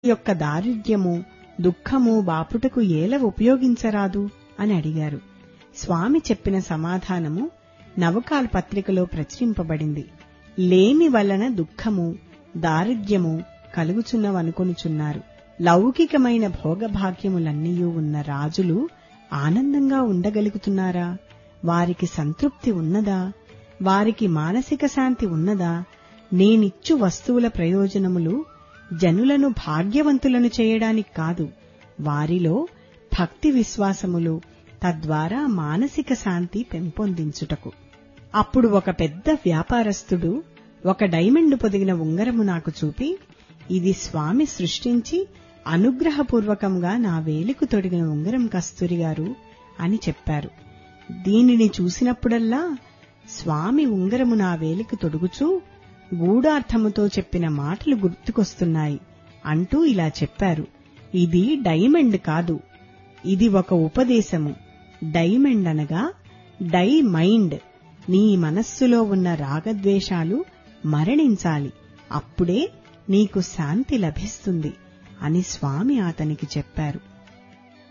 యొక్క దారిద్ర్యము దుఃఖము బాపుటకు ఏల ఉపయోగించరాదు అని అడిగారు స్వామి చెప్పిన సమాధానము నవకాల్ పత్రికలో ప్రచురింపబడింది లేమి వలన దుఃఖము దారిద్ర్యము కలుగుచున్నవనుకొనుచున్నారు లౌకికమైన భోగభాగ్యములన్నీయూ ఉన్న రాజులు ఆనందంగా ఉండగలుగుతున్నారా వారికి సంతృప్తి ఉన్నదా వారికి మానసిక శాంతి ఉన్నదా నేనిచ్చు వస్తువుల ప్రయోజనములు జనులను భాగ్యవంతులను చేయడానికి కాదు వారిలో భక్తి విశ్వాసములు తద్వారా మానసిక శాంతి పెంపొందించుటకు అప్పుడు ఒక పెద్ద వ్యాపారస్తుడు ఒక డైమండ్ పొదిగిన ఉంగరము నాకు చూపి ఇది స్వామి సృష్టించి అనుగ్రహపూర్వకంగా నా వేలికు తొడిగిన ఉంగరం కస్తూరి గారు అని చెప్పారు దీనిని చూసినప్పుడల్లా స్వామి ఉంగరము నా వేలికి తొడుగుచూ గూఢార్థముతో చెప్పిన మాటలు గుర్తుకొస్తున్నాయి అంటూ ఇలా చెప్పారు ఇది డైమండ్ కాదు ఇది ఒక ఉపదేశము డైమండ్ అనగా డై మైండ్ నీ మనస్సులో ఉన్న రాగద్వేషాలు మరణించాలి అప్పుడే నీకు శాంతి లభిస్తుంది అని స్వామి అతనికి చెప్పారు